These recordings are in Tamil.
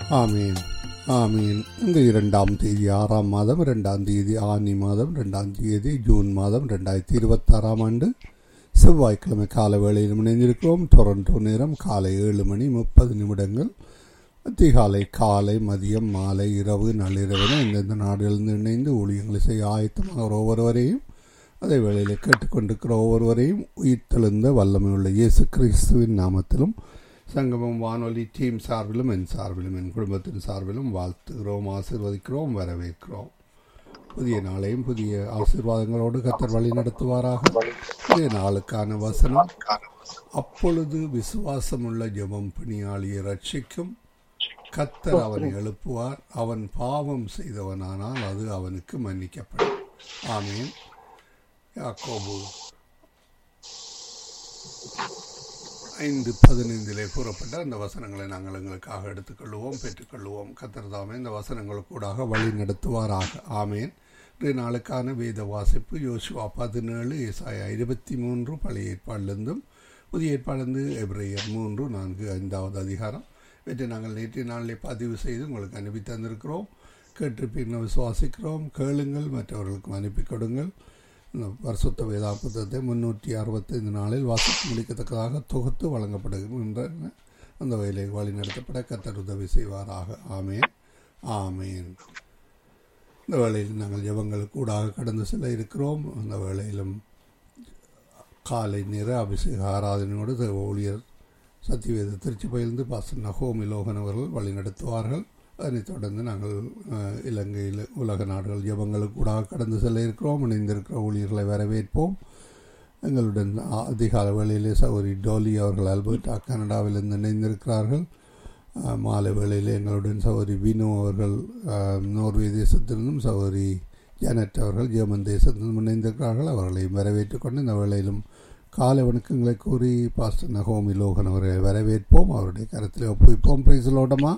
ஆமீன் ஆமீன் இந்த இரண்டாம் தேதி ஆறாம் மாதம் இரண்டாம் தேதி ஆனி மாதம் இரண்டாம் தேதி ஜூன் மாதம் ரெண்டாயிரத்தி இருபத்தாறாம் ஆண்டு செவ்வாய்க்கிழமை கால வேளையில் இணைந்திருக்கிறோம் டொரண்டோ நேரம் காலை ஏழு மணி முப்பது நிமிடங்கள் அதிகாலை காலை மதியம் மாலை இரவு நள்ளிரவென இந்தந்த நாடுகளிலிருந்து இணைந்து ஊழியங்களை செய்ய ஆயத்தமாக ஒவ்வொருவரையும் அதே வேளையில் கேட்டுக்கொண்டிருக்கிற ஒவ்வொருவரையும் உயிர்த்தெழுந்த வல்லமையுள்ள இயேசு கிறிஸ்துவின் நாமத்திலும் சங்கமம் வானொலி டீம் சார்பிலும் என் சார்பிலும் என் குடும்பத்தின் சார்பிலும் வாழ்த்துகிறோம் ஆசீர்வதிக்கிறோம் வரவேற்கிறோம் புதிய நாளையும் புதிய ஆசீர்வாதங்களோடு கத்தர் வழி நடத்துவாராக புதிய நாளுக்கான வசனம் அப்பொழுது விசுவாசமுள்ள ஜெபம் பணியாளியை ரட்சிக்கும் கத்தர் அவனை எழுப்புவார் அவன் பாவம் செய்தவனானால் அது அவனுக்கு மன்னிக்கப்படும் ஆமீன் யாக்கோபு ஐந்து பதினைந்திலே கூறப்பட்ட அந்த வசனங்களை நாங்கள் எங்களுக்காக எடுத்துக்கொள்வோம் பெற்றுக்கொள்வோம் கத்திரதாமே இந்த வசனங்களுக்கூடாக வழி நடத்துவாராக ஆமேன் இன்றைய நாளுக்கான வேத வாசிப்பு யோசுவா பதினேழு ஏசாயா இருபத்தி மூன்று பழைய ஏற்பாடிலிருந்தும் புதிய ஏற்பாடிலிருந்து எப்ரேயர் மூன்று நான்கு ஐந்தாவது அதிகாரம் இவற்றை நாங்கள் நேற்றைய நாளிலே பதிவு செய்து உங்களுக்கு அனுப்பி தந்திருக்கிறோம் கேட்டிருப்பீங்க விசுவாசிக்கிறோம் கேளுங்கள் மற்றவர்களுக்கும் அனுப்பி கொடுங்கள் வருஷத்த வேதா புத்தகத்தை முன்னூற்றி அறுபத்தைந்து நாளில் வாசித்து முடிக்கத்தக்கதாக தொகுத்து வழங்கப்படுகின்ற அந்த வயலை வழி நடத்தப்பட கத்தர் உதவி செய்வாராக ஆமேன் ஆமேன் இந்த வேளையில் நாங்கள் ஜபங்களுக்கு கூடாக கடந்து செல்ல இருக்கிறோம் அந்த வேளையிலும் காலை நேர அபிஷேக ஆராதனையோடு ஊழியர் சத்தியவேத திருச்சி பயிர்ந்து பாசன் நகோமி லோகன் அவர்கள் வழி நடத்துவார்கள் அதனைத் தொடர்ந்து நாங்கள் இலங்கையில் உலக நாடுகள் ஜபங்களுக்கு கூட கடந்து செல்ல இருக்கிறோம் இணைந்திருக்கிற ஊழியர்களை வரவேற்போம் எங்களுடன் அதிகால வேளையிலே சௌரி டோலி அவர்கள் அல்பர்டா கனடாவிலிருந்து இணைந்திருக்கிறார்கள் மாலை வேளையில் எங்களுடன் சௌரி வினு அவர்கள் நோர்வே தேசத்திலிருந்தும் சௌரி ஜானட் அவர்கள் ஜெர்மன் தேசத்திலிருந்தும் இணைந்திருக்கிறார்கள் அவர்களையும் வரவேற்றுக் கொண்டு இந்த வேளையிலும் காலை வணக்கங்களை கூறி பாஸ்டர் நகோமி லோகன் அவர்களை வரவேற்போம் அவருடைய கருத்தில் ஒப்புவிப்போம் பிரைஸ்லோடமா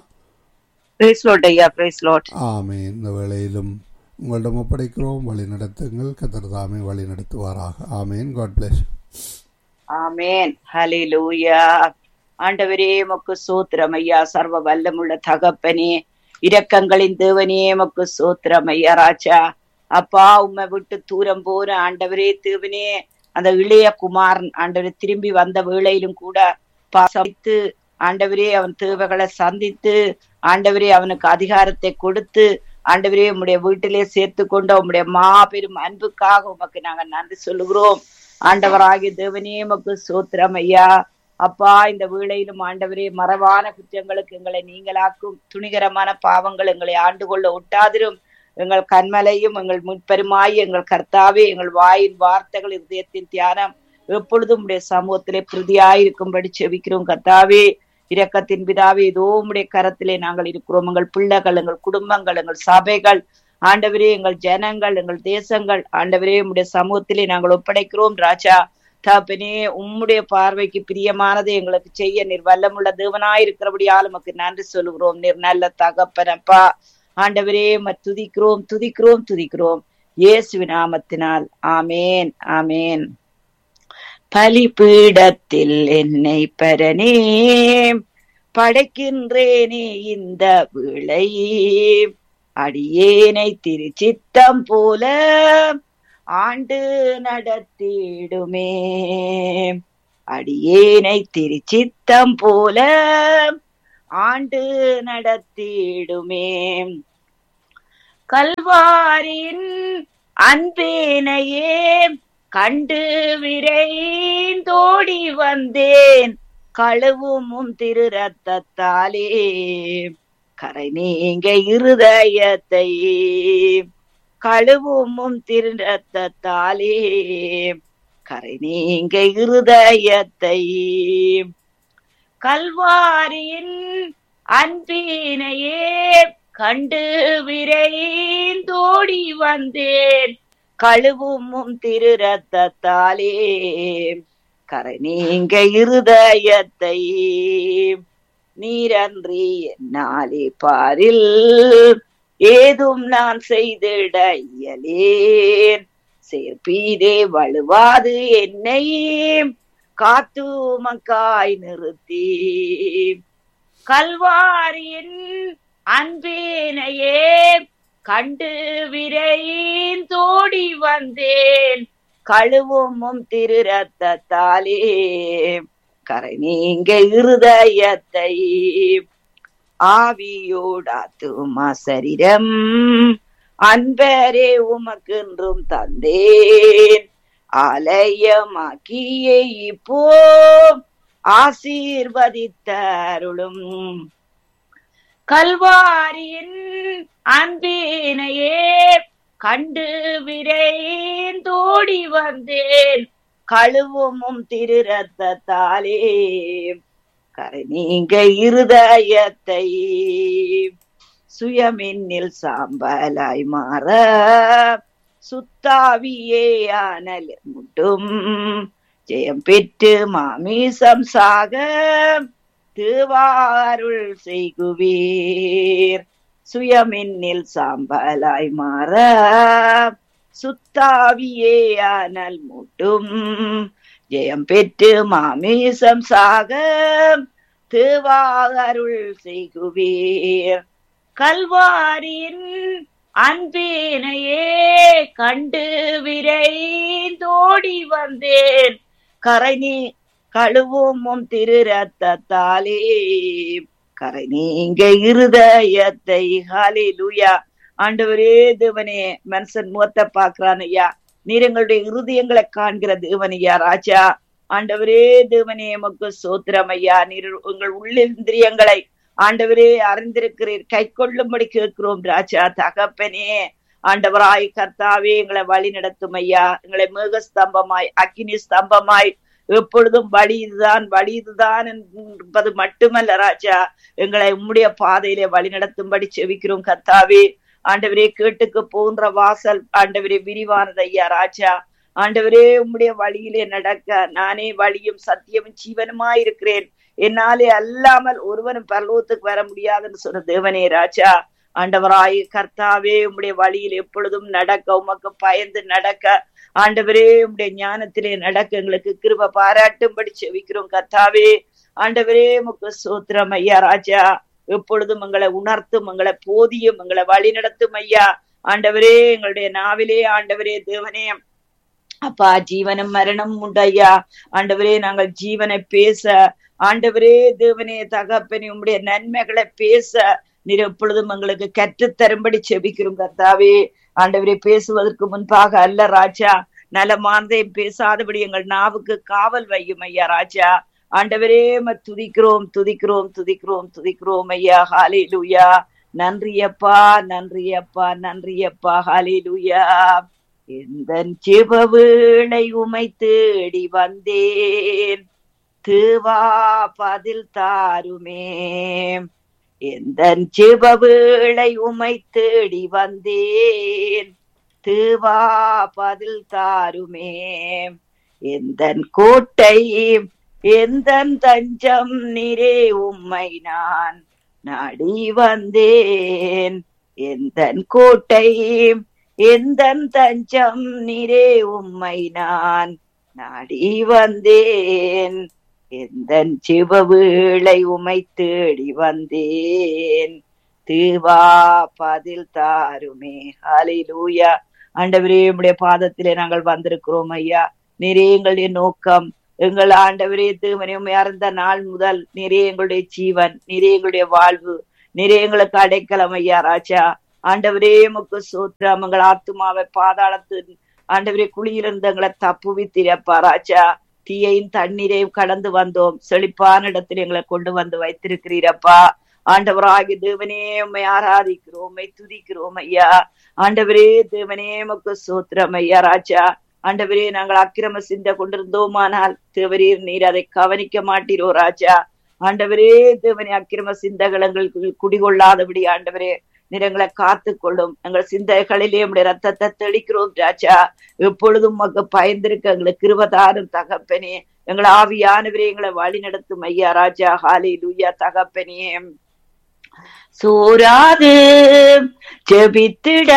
ஆமே இந்த வேளையிலும் உங்களிடம் ஒப்படைக்கிறோம் வழி நடத்துங்கள் கத்தர் தாமே வழி நடத்துவாராக ஆமேன் காட் பிளஸ் ஆமேன் ஹலிலூயா ஆண்டவரே மக்கு சூத்திரம் ஐயா சர்வ வல்லமுள்ள தகப்பனே இரக்கங்களின் தேவனே மக்கு சூத்திரம் ஐயா ராஜா அப்பா உம்மை விட்டு தூரம் போன ஆண்டவரே தேவனே அந்த இளைய குமாரன் ஆண்டவரே திரும்பி வந்த வேளையிலும் கூட பாசித்து ஆண்டவரே அவன் தேவைகளை சந்தித்து ஆண்டவரே அவனுக்கு அதிகாரத்தை கொடுத்து ஆண்டவரே உம்முடைய வீட்டிலே சேர்த்து கொண்டு உம்முடைய மாபெரும் அன்புக்காக உமக்கு நாங்க நன்றி சொல்லுகிறோம் ஆண்டவராகிய தேவனே உமக்கு சோத்திரம் ஐயா அப்பா இந்த வேளையிலும் ஆண்டவரே மரபான குற்றங்களுக்கு எங்களை நீங்களாக்கும் துணிகரமான பாவங்கள் எங்களை ஆண்டு கொள்ள ஒட்டாதிரும் எங்கள் கண்மலையும் எங்கள் முற்பெருமாய் எங்கள் கர்த்தாவே எங்கள் வாயின் வார்த்தைகள் இதயத்தின் தியானம் எப்பொழுதும் உடைய சமூகத்திலே பிரதியாயிருக்கும்படி செவிக்கிறோம் கர்த்தாவே இரக்கத்தின் பிதாவே ஏதோ உடைய கரத்திலே நாங்கள் இருக்கிறோம் எங்கள் பிள்ளைகள் எங்கள் குடும்பங்கள் எங்கள் சபைகள் ஆண்டவரே எங்கள் ஜனங்கள் எங்கள் தேசங்கள் ஆண்டவரே உடைய சமூகத்திலே நாங்கள் ஒப்படைக்கிறோம் ராஜா தாப்பனே உம்முடைய பார்வைக்கு பிரியமானதை எங்களுக்கு செய்ய நீர் வல்லமுள்ள தேவனாயிருக்கிறபடியால் உமக்கு நன்றி சொல்லுகிறோம் நீர் நல்ல தகப்பனப்பா ஆண்டவரே துதிக்கிறோம் துதிக்கிறோம் துதிக்கிறோம் இயேசு நாமத்தினால் ஆமேன் ஆமேன் பலிபீடத்தில் என்னை பரனே படைக்கின்றேனே இந்த விளை அடியேனை திருச்சித்தம் போல ஆண்டு நடத்திடுமே அடியேனை திருச்சித்தம் போல ஆண்டு நடத்திடுமே கல்வாரின் அன்பேனையே கண்டு விரைந்தோடி வந்தேன் கழுவும் திரு ரத்தத்தாலே கரை நீங்க இருதயத்தை கழுவும் திரு ரத்தத்தாலே கரை நீங்க இருதயத்தை கல்வாரியின் அன்பினையே கண்டு விரைந்தோடி வந்தேன் கழுவும் திரு ரத்தத்தாலே கரை நீங்க இருதயத்தை நீரன்றி என்னாலே பாரில் ஏதும் நான் செய்திட இயலேன் சேர்ப்பீதே வலுவாது என்னை காத்து மக்காய் நிறுத்தி கல்வாரியின் அன்பினையே கண்டு விரைந்தோடி வந்தேன் கழுவும் திரு ரத்தத்தாலே கரை நீங்க இருதயத்தை ஆவியோடாத்துமா சரீரம் அன்பரே உமக்கென்றும் தந்தேன் ஆலயமாக்கியே இப்போ ஆசீர்வதித்தருளும் கல்வாரியின் அன்பினையே கண்டு விரைந்தோடி வந்தேன் கழுவும் திரு ரத்தத்தாலே கரை நீங்க இருதயத்தை சுயமின்னில் சாம்பலாய் மாற சுத்தாவியே ஆனல் முட்டும் ஜெயம் பெற்று மாமிசம் சாக திருவாருள் செய்குவீர் சுயமின்னில் சாம்பலாய் மாற சுத்தாவியே ஆனல் முட்டும் ஜெயம் பெற்று மாமிசம் சாக திருவாருள் செய்குவீர் கல்வாரின் அன்பினையே கண்டு விரைந்தோடி வந்தேன் கரை நீ கழுவும் திரு ரத்தத்தாலே கரை நீங்க இருதயத்தை ஹாலிலுயா ஆண்டவரே தேவனே மனுஷன் முகத்தை பாக்குறான் ஐயா நீர் எங்களுடைய இருதயங்களை காண்கிற தேவனையா ராஜா ஆண்டவரே தேவனே எமக்கு சோத்திரம் ஐயா நீர் உங்கள் உள்ளிந்திரியங்களை ஆண்டவரே அறிந்திருக்கிறீர் கை கொள்ளும்படி கேட்கிறோம் ராஜா தகப்பனே ஆண்டவராய் கர்த்தாவே எங்களை வழி நடத்தும் ஐயா எங்களை மேக ஸ்தம்பமாய் அக்கினி ஸ்தம்பமாய் எப்பொழுதும் வழி இதுதான் வழி இதுதான் என்பது மட்டுமல்ல ராஜா எங்களை உம்முடைய பாதையிலே வழி நடத்தும்படி செவிக்கிறோம் கர்த்தாவே ஆண்டவரே கேட்டுக்கு போன்ற வாசல் ஆண்டவரே விரிவானது ஐயா ராஜா ஆண்டவரே உம்முடைய வழியிலே நடக்க நானே வழியும் சத்தியமும் ஜீவனுமா இருக்கிறேன் என்னாலே அல்லாமல் ஒருவனும் பரலோகத்துக்கு வர முடியாதுன்னு சொன்ன தேவனே ராஜா ஆண்டவராய் கர்த்தாவே உம்முடைய வழியில் எப்பொழுதும் நடக்க உமக்கு பயந்து நடக்க ஆண்டவரே உம்முடைய ஞானத்திலே நடக்க எங்களுக்கு கிருப பாராட்டும்படி செவிக்கிறோம் கர்த்தாவே ஆண்டவரே உமக்கு சோத்திரம் ஐயா ராஜா எப்பொழுதும் எங்களை உணர்த்தும் எங்களை போதியும் எங்களை வழி நடத்தும் ஐயா ஆண்டவரே எங்களுடைய நாவிலே ஆண்டவரே தேவனே அப்பா ஜீவனும் மரணம் உண்டையா ஆண்டவரே நாங்கள் ஜீவனை பேச ஆண்டவரே தேவனே தகப்பனே உம்முடைய நன்மைகளை பேச நீர் எப்பொழுதும் எங்களுக்கு கற்றுத்தரும்படி செபிக்கிறோம் கர்த்தாவே ஆண்டவரே பேசுவதற்கு முன்பாக அல்ல ராஜா நலமானதையும் பேசாதபடி எங்கள் நாவுக்கு காவல் வையும் ஐயா ராஜா ஆண்டவரே துதிக்கிறோம் துதிக்கிறோம் துதிக்கிறோம் துதிக்கிறோம் ஐயா ஹாலே லூயா நன்றியப்பா நன்றியப்பா நன்றியப்பா ஹாலே லூயா எந்த சிவ வேளை உமை தேடி வந்தேன் திருவா பதில் தாருமே எந்த சிவ வேளை உமை தேடி வந்தேன் திருவா பதில் தாருமே எந்த கோட்டை எந்த தஞ்சம் நிறே உம்மை நான் நாடி வந்தேன் எந்த கோட்டை எந்த தஞ்சம் நிறே உம்மை நான் நாடி வந்தேன் எந்த சிவவேளை உமை தேடி வந்தேன் தீவா பதில் தாருமே ஹலிலூயா ஆண்டவரே உடைய பாதத்திலே நாங்கள் வந்திருக்கிறோம் ஐயா நிறைய எங்களுடைய நோக்கம் எங்கள் ஆண்டவரே தேவனே உண்மையார்ந்த நாள் முதல் நிறைய எங்களுடைய ஜீவன் நிறைய எங்களுடைய வாழ்வு நிறைய எங்களுக்கு அடைக்கலம் ஐயா ராஜா ஆண்டவரே முக்கு சூத்திரம் எங்கள் ஆத்துமாவை பாதாளத்து ஆண்டவரே குழியிலிருந்து எங்களை தப்புவித்திரப்பா ராஜா தீயையும் தண்ணீரையும் கடந்து வந்தோம் செழிப்பான இடத்தில் எங்களை கொண்டு வந்து வைத்திருக்கிறீரப்பா ஆண்டவராகி தேவனே உண்மை ஆராதிக்கிறோம் உண்மை துதிக்கிறோம் ஐயா ஆண்டவரே தேவனே முக்கு சூத்திரம் ஐயா ராஜா ஆண்டவரே நாங்கள் அக்கிரம சிந்த கொண்டிருந்தோமானால் தேவரீர் நீர் அதை கவனிக்க மாட்டீரோ ராஜா ஆண்டவரே தேவனே அக்கிரம சிந்தகள் எங்களுக்கு குடிகொள்ளாதபடி ஆண்டவரே நிறங்களை காத்து கொள்ளும் எங்கள் சிந்தைகளிலே உடைய ரத்தத்தை தெளிக்கிறோம் ராஜா எப்பொழுதும் உமக்கு பயந்திருக்க எங்களுக்கு கிருபதாரும் தகப்பனே எங்களை ஆவியானவரே எங்களை வழி நடத்தும் ஐயா ராஜா ஹாலி லூயா தகப்பனே சோராது ஜெபித்திட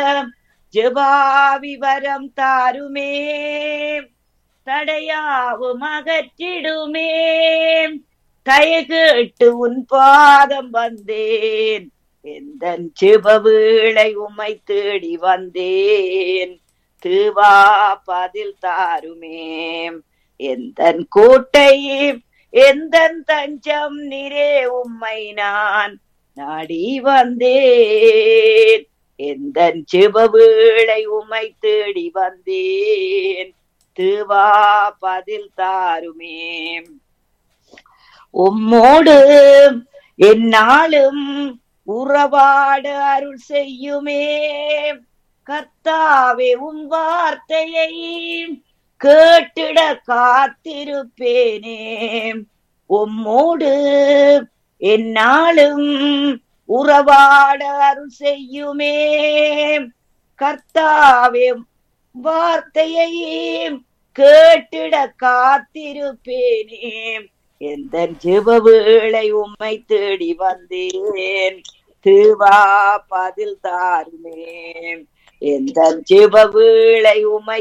ஜபாவி வரம் தாருமே தடையாவும் அகற்றிடுமே தயகேட்டு உன் பாதம் வந்தேன் எந்த சிவவேளை உம்மை தேடி வந்தேன் திருவா பதில் தாருமே எந்த கோட்டை எந்த தஞ்சம் நிறே உம்மை நான் நாடி வந்தேன் எந்த சிவவேளை உம்மை தேடி வந்தேன் திருவா பதில் தாருமே உம்மோடு என்னாலும் உறவாட அருள் செய்யுமே கர்த்தாவே உன் வார்த்தையை கேட்டிட காத்திருப்பேனே உம்மோடு என்னாலும் உறவாட அருள் செய்யுமே கர்த்தாவே வார்த்தையை கேட்டிட காத்திருப்பேனே எந்த ஜெபவேளை உம்மை தேடி வந்தேன் திருவா பதில் தாருமே எந்த ஜெபவேளை உம்மை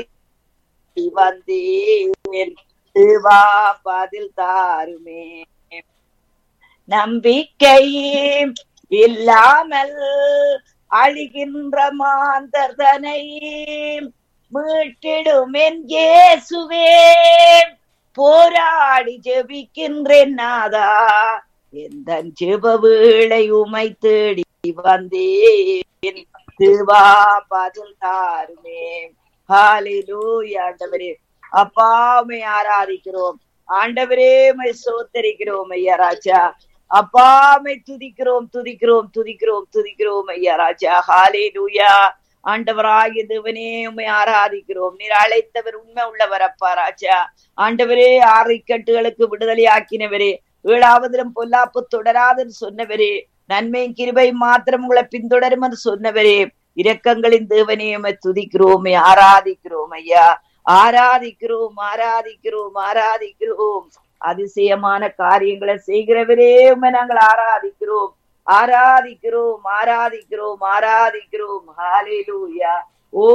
வந்தேன் திருவா பதில் தாருமே நம்பிக்கை இல்லாமல் அழிகின்ற மாந்தர்தனை மீட்டிடும் என் இயேசுவே போராடி ஜெபிக்கின்றேன் நாதா எந்த ஜெப வேளை உமை தேடி வந்தேன் திருவா பதில் தாருமே ஹாலிலூயா ஆண்டவரே அப்பாமை ஆராதிக்கிறோம் ஆண்டவரே மை சோத்தரிக்கிறோம் ஐயா ராஜா அப்பாமை துதிக்கிறோம் துதிக்கிறோம் துதிக்கிறோம் துதிக்கிறோம் ஐயா ராஜா ஹாலே லூயா ஆண்டவராகிய தேவனே உண்மை ஆராதிக்கிறோம் நீர் அழைத்தவர் உண்மை உள்ளவர் அப்பா ராஜா ஆண்டவரே ஆறு கட்டுகளுக்கு விடுதலை ஆக்கினவரே ஏழாவதிலும் பொல்லாப்பு தொடராதுன்னு சொன்னவரே நன்மையும் கிருபை மாத்திரம் உங்களை பின்தொடரும் என்று சொன்னவரே இரக்கங்களின் தேவனே உம்மை துதிக்கிறோம் ஆராதிக்கிறோம் ஐயா ஆராதிக்கிறோம் ஆராதிக்கிறோம் ஆராதிக்கிறோம் அதிசயமான காரியங்களை செய்கிறவரே உண்மை நாங்கள் ஆராதிக்கிறோம் ஆராதிக்கிறோம் ஆராதிக்கிறோம் ஆராதிக்கிறோம் ஹாலேலூயா ஓ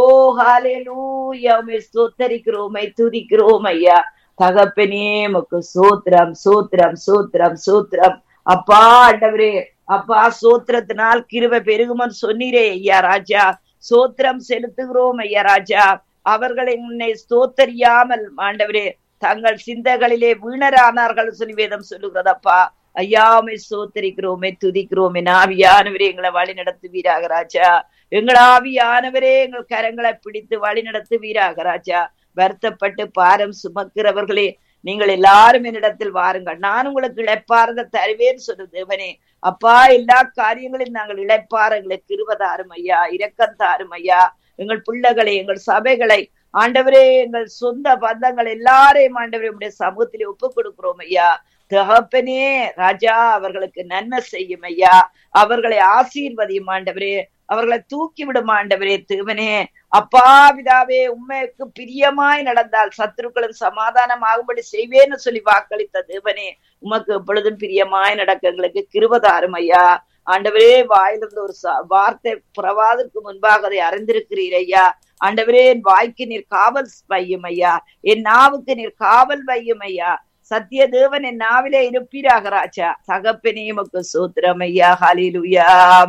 ஹாலேலூயா உமை ஸ்தோத்தரிக்கிறோம் துதிக்கிறோம் ஐயா தகப்பனே உமக்கு சோத்திரம் சோத்திரம் சோத்திரம் சோத்திரம் அப்பா ஆண்டவரே அப்பா சோத்திரத்தினால் கிருபை பெருகுமன் சொன்னீரே ஐயா ராஜா சோத்திரம் செலுத்துகிறோம் ஐயா ராஜா அவர்களை உன்னை ஸ்தோத்தரியாமல் ஆண்டவரே தங்கள் சிந்தைகளிலே வீணரானார்கள் சொல்லி வேதம் சொல்லுகிறதப்பா ஐயாமை சோத்தரிக்கிறோமே துதிக்கிறோமே ஆவியானவரே எங்களை வழி நடத்துவீராக ராஜா எங்கள் ஆவியானவரே எங்கள் கரங்களை பிடித்து வழி நடத்துவீராக ராஜா வருத்தப்பட்டு பாரம் சுமக்கிறவர்களே நீங்கள் எல்லாரும் என்னிடத்தில் வாருங்கள் நான் உங்களுக்கு இழைப்பாரத தருவேன்னு சொல்லு தேவனே அப்பா எல்லா காரியங்களையும் நாங்கள் இழைப்பார எங்களுக்கு இருபதாரும் ஐயா இரக்கம் தாரும் ஐயா எங்கள் பிள்ளைகளை எங்கள் சபைகளை ஆண்டவரே எங்கள் சொந்த பந்தங்கள் எல்லாரையும் ஆண்டவரே உடைய சமூகத்திலே ஒப்பு கொடுக்கிறோம் ஐயா தகப்பனே ராஜா அவர்களுக்கு நன்மை செய்யும் ஐயா அவர்களை ஆசீர்வதியும் ஆண்டவரே அவர்களை தூக்கி விடும் ஆண்டவரே தேவனே அப்பா பிதாவே உண்மைக்கு பிரியமாய் நடந்தால் சத்துருக்களும் சமாதானம் ஆகும்படி செய்வேன்னு சொல்லி வாக்களித்த தேவனே உமக்கு எப்பொழுதும் பிரியமாய் நடக்க எங்களுக்கு கிருபதாரும் ஐயா ஆண்டவரே வாயிலிருந்து ஒரு வார்த்தை புறவாதற்கு முன்பாக அதை அறிந்திருக்கிறீர் ஐயா ஆண்டவரே என் வாய்க்கு நீர் காவல் வையும் ஐயா என் நாவுக்கு நீர் காவல் வையும் ஐயா சத்திய தேவன் என் நாவிலே இருப்பீராக ராஜா தகப்பனே உமக்கு சூத்திரம் ஐயா ஹலிலுயா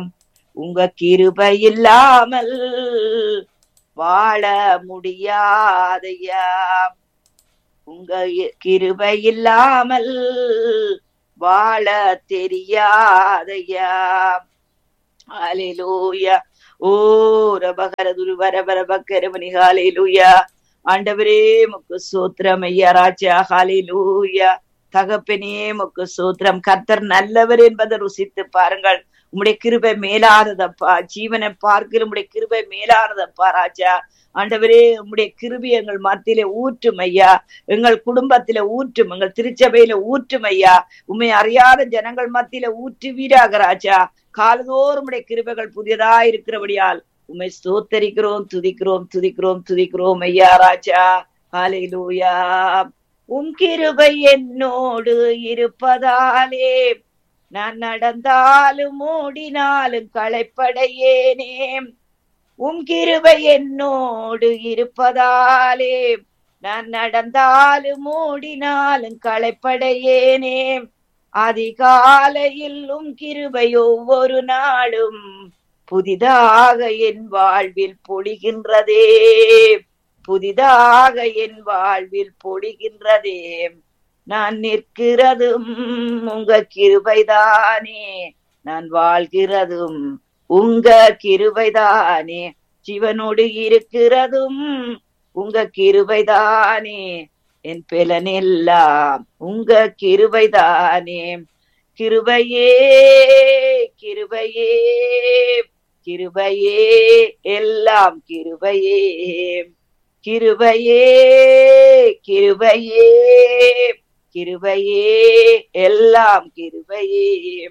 உங்க கிருபை இல்லாமல் வாழ முடியாதையா உங்க கிருபை இல்லாமல் வாழ தெரியாதையா ஹalleluya ஓ ரபகர துருவர பரபக்கரமணி ஹalleluya ஆண்டவரே முக்கு சூத்திரம் ஐயா ராஜா ஹalleluya தகப்பனே முக்கு சூத்திரம் கர்த்தர் நல்லவர் என்பதை ருசித்து பாருங்கள் உம்முடைய கிருபை மேலானதப்பா ஜீவனை பார்க்கிற உம்முடைய கிருபை மேலானதப்பா ராஜா ஆண்டவரே உம்முடைய கிருபி எங்கள் மத்தியில ஊற்றும் ஐயா எங்கள் குடும்பத்தில ஊற்றும் எங்கள் திருச்சபையில ஊற்றும் ஐயா உண்மை அறியாத ஜனங்கள் மத்தியில ஊற்றுவீராக ராஜா காலதோறும் உடைய கிருபைகள் புதியதா இருக்கிறபடியால் உண்மை ஸ்தோத்தரிக்கிறோம் துதிக்கிறோம் துதிக்கிறோம் துதிக்கிறோம் ஐயா ராஜா ஹalleluya உம் கிருபை என்னோடு இருப்பதாலே நான் நடந்தாலும் ஓடினாலும் களைப்படையேனே உம் கிருபை என்னோடு இருப்பதாலே நான் நடந்தாலும் ஓடினாலும் களைப்படையேனே அதிகாலையிலும் கிருபை ஒவ்வொரு நாளும் புதிதாக என் வாழ்வில் பொழிகின்றதே புதிதாக என் வாழ்வில் பொழிகின்றதே நான் நிற்கிறதும் உங்க கிருபைதானே நான் வாழ்கிறதும் உங்க கிருபைதானே ஜீவனோடு இருக்கிறதும் உங்க கிருபைதானே என் பெலனெல்லாம் உங்க கிருபைதானே கிருபையே கிருபையே கிருபையே எல்லாம் கிருபையே கிருபையே கிருபையே கிருபையே எல்லாம் கிருபையே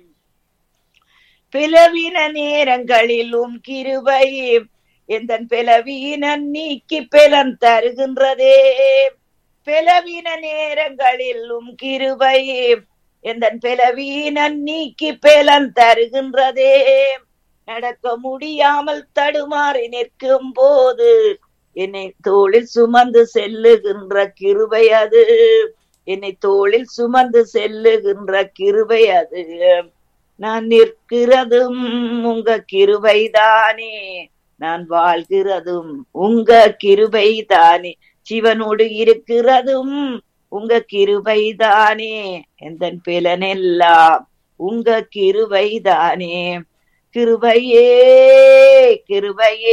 பிளவின நேரங்களிலும் கிருபையே எந்த பிளவீனன் நீக்கி பெலன் தருகின்றதே பிளவின நேரங்களிலும் கிருபையே எந்த பிளவீனன் நீக்கி பெலன் தருகின்றதே நடக்க முடியாமல் தடுமாறி நிற்கும் போது என்னை தோளில் சுமந்து செல்லுகின்ற கிருபை அது என்னை தோளில் சுமந்து செல்லுகின்ற கிருபை அது நான் நிற்கிறதும் உங்க கிருபைதானே நான் வாழ்கிறதும் உங்க கிருபைதானே சிவனோடு இருக்கிறதும் உங்க கிருபைதானே எந்த பிலனெல்லாம் உங்க கிருபைதானே கிருபையே கிருபையே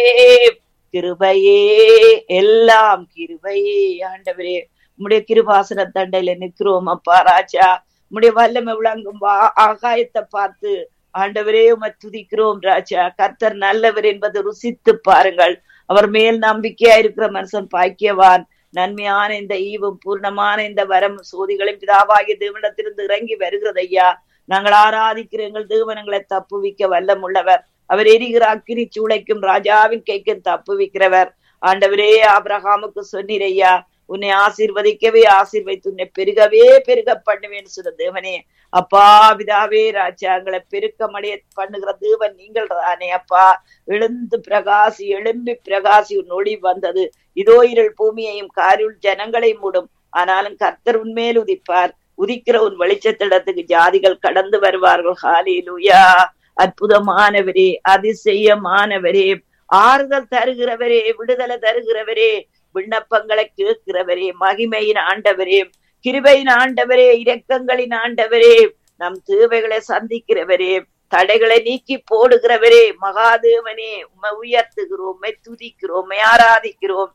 கிருபையே எல்லாம் கிருபையே ஆண்டவரே உம்முடைய கிருபாசன தண்டையில நிக்கிறோம் அப்பா ராஜா உம்முடைய வல்லமை விளங்கும் ஆகாயத்தை பார்த்து ஆண்டவரே உமை துதிக்கிறோம் ராஜா கர்த்தர் நல்லவர் என்பதை ருசித்து பாருங்கள் அவர் மேல் நம்பிக்கையா இருக்கிற மனுஷன் பாக்கியவான் நன்மையான இந்த ஈவும் பூர்ணமான இந்த வரம் சோதிகளின் பிதாவாகிய தேவனிடத்திலிருந்து இறங்கி வருகிறது ஐயா நாங்கள் ஆராதிக்கிற எங்கள் தேவனங்களை தப்புவிக்க வல்லம் உள்ளவர் அவர் எரிகிற அக்கினி சூளைக்கும் ராஜாவின் கைக்கும் தப்புவிக்கிறவர் ஆண்டவரே ஆபிரகாமுக்கு சொன்னீரையா உன்னை ஆசீர்வதிக்கவே ஆசீர்வைத்து உன்னை பெருகவே பெருக பண்ணுவேன்னு சொன்ன தேவனே அப்பா பிதாவே ராஜா எங்களை பெருக்கமடைய பண்ணுகிற தேவன் நீங்கள் தானே அப்பா எழுந்து பிரகாசி எழும்பி பிரகாசி உன் ஒளி வந்தது இதோ இருள் பூமியையும் காரில் ஜனங்களை மூடும் ஆனாலும் கர்த்தர் உன்மேல் உதிப்பார் உதிக்கிற உன் வெளிச்சத்திடத்துக்கு ஜாதிகள் கடந்து வருவார்கள் ஹாலிலுயா அற்புதமானவரே அதிசயமானவரே ஆறுதல் தருகிறவரே விடுதலை தருகிறவரே விண்ணப்பங்களை கேட்கிறவரே மகிமையின் ஆண்டவரே கிருபையின் ஆண்டவரே இரக்கங்களின் ஆண்டவரே நம் தேவைகளை சந்திக்கிறவரே தடைகளை நீக்கி போடுகிறவரே மகாதேவனே உமை உயர்த்துகிறோம் உமை துதிக்கிறோம் உமை ஆராதிக்கிறோம்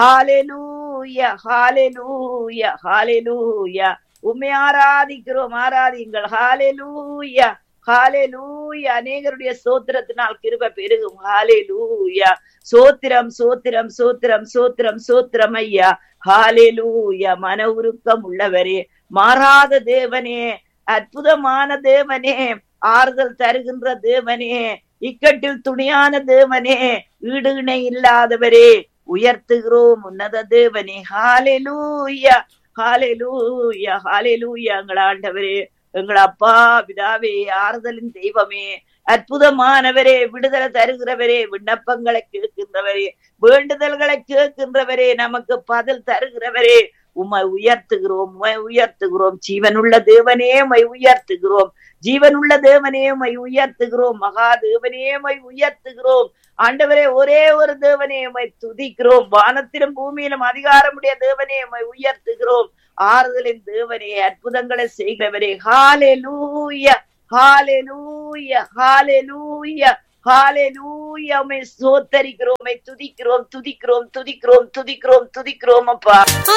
ஹாலெலூயா ஹாலெலூயா ஹாலெலூயா உண்மை ஆராதிக்கிறோம் ஆராதிங்கள் ஹாலெலூயா ஹாலெலூயா அநேகருடைய சோத்திரத்தினால் கிருப பெருகும் ஹாலெலூயா சோத்திரம் சோத்திரம் சோத்திரம் சோத்திரம் சோத்திரம் ஐயா ஹாலெலூயா மன உருக்கம் உள்ளவரே மாறாத தேவனே அற்புதமான தேவனே ஆறுதல் தருகின்ற தேவனே இக்கட்டில் துணியான தேவனே ஈடு இணை இல்லாதவரே உயர்த்துகிறோம் உன்னத தேவனே ஹாலெலூயா ஹாலெலூயா ஹாலெலூயா எங்கள் ஆண்டவரே எங்கள் அப்பா பிதாவே ஆறுதலின் தெய்வமே அற்புதமானவரே விடுதலை தருகிறவரே விண்ணப்பங்களை கேட்கின்றவரே வேண்டுதல்களை கேட்கின்றவரே நமக்கு பதில் தருகிறவரே உம்மை உயர்த்துகிறோம் உம்மை உயர்த்துகிறோம் ஜீவனுள்ள தேவனே உம்மை உயர்த்துகிறோம் ஜீவனுள்ள தேவனே உம்மை உயர்த்துகிறோம் மகா தேவனே உம்மை உயர்த்துகிறோம் ஆண்டவரே ஒரே ஒரு தேவனே உம்மை துதிக்கிறோம் வானத்திலும் பூமியிலும் அதிகாரமுடைய தேவனே உம்மை உயர்த்துகிறோம் ஆறுதலின் தேவனே அற்புதங்களை செய்கிறவரே ஹாலே லூயா ஹாலே லூயா ஹாலே லூயா ஹாலேலூயா உம்மை சோத்தரிக்கிறோம் உம்மை துதிக்கிறோம் துதிக்கிறோம் துதிக்கிறோம் துதிக்கிறோம் துதிக்கிறோம் அப்பா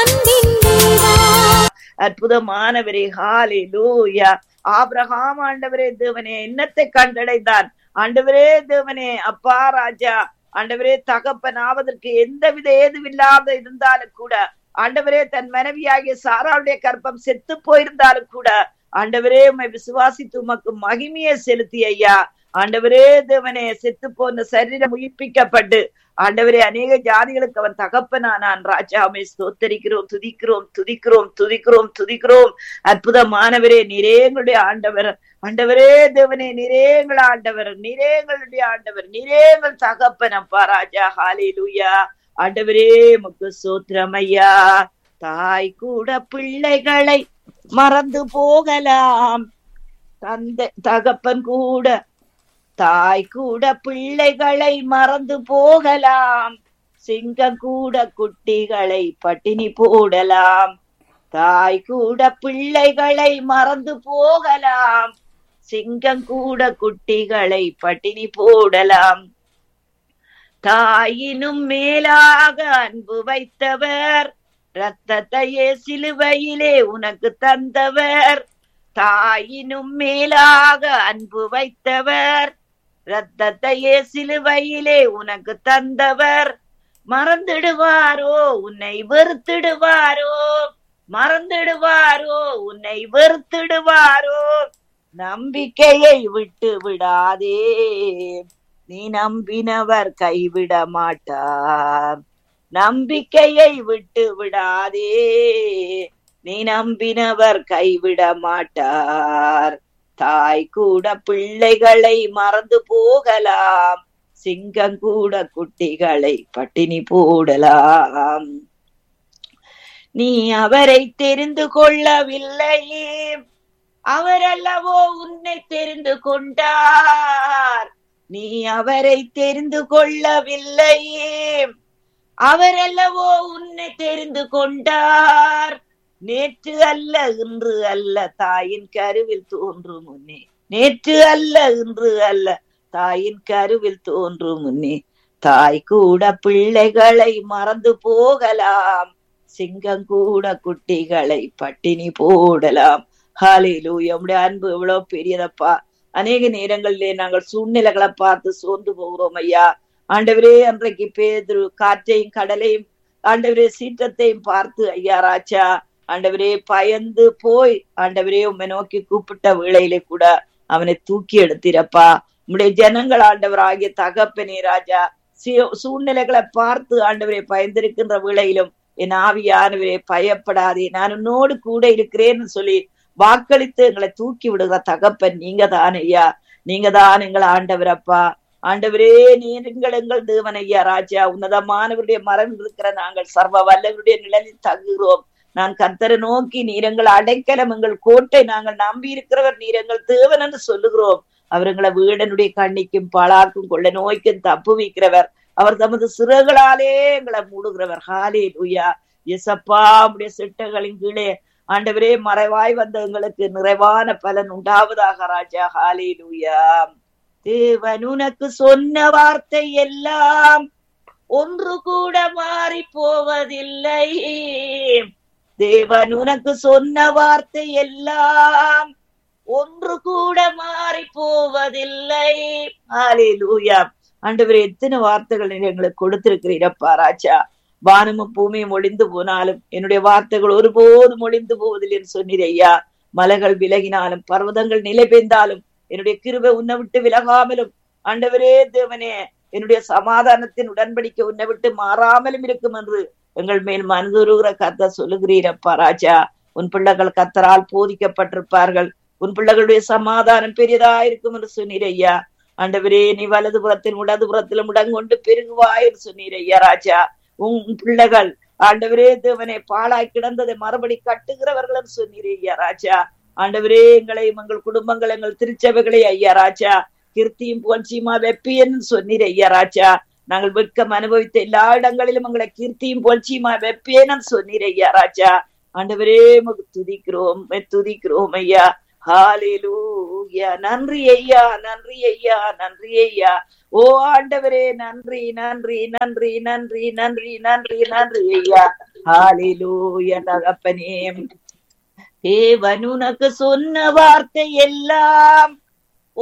அற்புதமானவரே ஹாலேலூயா ஆபிரகாம் ஆண்டவரே தேவனே என்னத்தை கண்டடைந்தான் ஆண்டவரே தேவனே அப்பா ராஜா ஆண்டவரே தகப்பன் ஆவதற்கு எந்தவித ஏதுவில்லாத இருந்தாலும் கூட ஆண்டவரே தன் மனைவியாகிய சாராவுடைய கற்பம் செத்து போயிருந்தாலும் கூட ஆண்டவரே உம்மை விசுவாசித்து உமக்கு மகிமையை செலுத்தி ஐயா ஆண்டவரே தேவனே செத்து போன சரீரம் உயிர்ப்பிக்கப்பட்டு ஆண்டவரே அநேக ஜாதிகளுக்கு அவன் தகப்பனானான் ராஜாவை ஸ்தோத்தரிக்கிறோம் துதிக்கிறோம் துதிக்கிறோம் துதிக்கிறோம் துதிக்கிறோம் அற்புதமானவரே நீரே எங்களுடைய ஆண்டவர் ஆண்டவரே தேவனே நீரே எங்கள் ஆண்டவர் நீரே எங்களுடைய ஆண்டவர் நீரே எங்கள் தகப்பன் அப்பா ராஜா ஹாலே லூயா ஆண்டவரே முக்கு சோத்திரம் ஐயா தாய் கூட பிள்ளைகளை மறந்து போகலாம் தந்தை தகப்பன் கூட தாய் கூட பிள்ளைகளை மறந்து போகலாம் சிங்கம் கூட குட்டிகளை பட்டினி போடலாம் தாய் கூட பிள்ளைகளை மறந்து போகலாம் சிங்கம் கூட குட்டிகளை பட்டினி போடலாம் தாயினும் மேலாக அன்பு வைத்தவர் ரத்தத்தையே சிலுவையிலே உனக்கு தந்தவர் தாயினும் மேலாக அன்பு வைத்தவர் ரத்தத்தையே சிலுவையிலே உனக்கு தந்தவர் மறந்துடுவாரோ உன்னை வெறுத்திடுவாரோ மறந்துடுவாரோ உன்னை வெறுத்திடுவாரோ நம்பிக்கையை விட்டு விடாதே நீ நம்பினவர் கைவிட மாட்டார் நம்பிக்கையை விட்டு விடாதே நீ நம்பினவர் கைவிட மாட்டார் தாய் கூட பிள்ளைகளை மறந்து போகலாம் சிங்கம் கூட குட்டிகளை பட்டினி போடலாம் நீ அவரை தெரிந்து கொள்ளவில்லையே அவர் அல்லவோ உன்னை தெரிந்து கொண்டார் நீ அவரை தெரிந்து கொள்ளவில்லையே அவர் அல்லவோ உன்னை தெரிந்து கொண்டார் நேற்று அல்ல இன்று அல்ல தாயின் கருவில் தோன்றும் முன்னே நேற்று அல்ல இன்று அல்ல தாயின் கருவில் தோன்றும் முன்னே தாய் கூட பிள்ளைகளை மறந்து போகலாம் சிங்கம் கூட குட்டிகளை பட்டினி போடலாம் ஹாலேலூயா உம்முடைய அன்பு எவ்வளவு பெரியதப்பா அநேக நேரங்களிலே நாங்கள் சூழ்நிலைகளை பார்த்து சோர்ந்து போகிறோம் ஐயா ஆண்டவரே அன்றைக்கு பேதுரு காற்றையும் கடலையும் ஆண்டவரே சீற்றத்தையும் பார்த்து ஐயா ராஜா ஆண்டவரே பயந்து போய் ஆண்டவரே உண்மை நோக்கி கூப்பிட்ட வேளையிலே கூட அவனை தூக்கி எடுத்திரப்பா உம்முடைய ஜனங்கள் ஆண்டவர் ஆகிய தகப்பனே ராஜா சூழ்நிலைகளை பார்த்து ஆண்டவரை பயந்திருக்கின்ற வேளையிலும் என் ஆவியானவரே பயப்படாதே நான் உன்னோடு கூட இருக்கிறேன்னு சொல்லி வாக்களித்து எங்களை தூக்கி விடுகிற தகப்பன் நீங்க தான் ஐயா நீங்க தான் எங்கள் ஆண்டவரப்பா ஆண்டவரே நீங்கள் எங்கள் தேவன் ஐயா ராஜா உன்னதமானவருடைய மரம் இருக்கிற நாங்கள் சர்வ வல்லவருடைய நிழலில் தங்குகிறோம் நான் கர்த்தரை நோக்கி நீரங்கள் அடைக்கலம் எங்கள் கோட்டை நாங்கள் நம்பி இருக்கிறவர் நீரங்கள் தேவன் என்று சொல்லுகிறோம் அவர் எங்களை வீடனுடைய கண்ணிக்கும் பாழாக்கும் கொள்ள நோய்க்கும் தப்பு வைக்கிறவர் அவர் தமது சிறகுகளாலே எங்களை மூடுகிறவர் ஹாலே லூயா எசப்பா உடைய சிட்டங்களின் கீழே ஆண்டவரே மறைவாய் வந்த எங்களுக்கு நிறைவான பலன் உண்டாவதாக ராஜா ஹாலே லூயா தேவன் உனக்கு சொன்ன வார்த்தை எல்லாம் ஒன்று கூட மாறி போவதில்லை தேவன் உனக்கு சொன்ன வார்த்தை எல்லாம் ஒன்று கூட மாறி போவதில்லை ஆலேலூயா ஆண்டவர் எத்தனை வார்த்தைகள் நீர் எங்களுக்கு கொடுத்திருக்கிறீரப்பா ராஜா வானமும் பூமியும் ஒளிந்து போனாலும் என்னுடைய வார்த்தைகள் ஒருபோதும் ஒளிந்து போவதில்லை என்று சொன்னீர் ஐயா மலைகள் விலகினாலும் பர்வதங்கள் நிலை பெய்ந்தாலும் என்னுடைய கிருபை உன்னை விட்டு விலகாமலும் ஆண்டவரே தேவனே என்னுடைய சமாதானத்தின் உடன்படிக்கை உன்னை விட்டு மாறாமலும் இருக்கும் என்று எங்கள் மேல் மனதுருகிற கத்த சொல்லுகிறீரப்பா ராஜா உன் பிள்ளைகள் கத்தரால் போதிக்கப்பட்டிருப்பார்கள் உன் பிள்ளைகளுடைய சமாதானம் பெரியதா இருக்கும் என்று சொன்னீர் ஐயா ஆண்டவரே நீ வலது புறத்தில் இடது புறத்திலும் இடங்கொண்டு பெருகுவாய் என்று சொன்னீர் ஐயா ராஜா உன் பிள்ளைகள் ஆண்டவரே தேவனை பாழாய் கிடந்ததை மறுபடி கட்டுகிறவர்கள் என்று சொன்னீர் ஐயா ராஜா ஆண்டவரே எங்களையும் எங்கள் குடும்பங்கள் எங்கள் திருச்சபைகளை ஐயா ராஜா கிருத்தியும் புகழ்ச்சியுமா வெப்பியன்னு சொன்னீர் ஐயா ராஜா நாங்கள் வெட்கம் அனுபவித்த எல்லா இடங்களிலும் எங்களை கீர்த்தியும் புகழ்ச்சியுமா வெப்பேன்னு சொன்னீர் ஐயா ராஜா ஆண்டவரே உமக்கு துதிக்கிறோம் துதிக்கிறோம் ஐயா ஹாலேலூயா நன்றி ஐயா நன்றி ஐயா நன்றி ஐயா ஓ ஆண்டவரே நன்றி நன்றி நன்றி நன்றி நன்றி நன்றி நன்றி ஐயா ஹாலேலூயா தகப்பனே தேவன் உனக்கு சொன்ன வார்த்தை எல்லாம்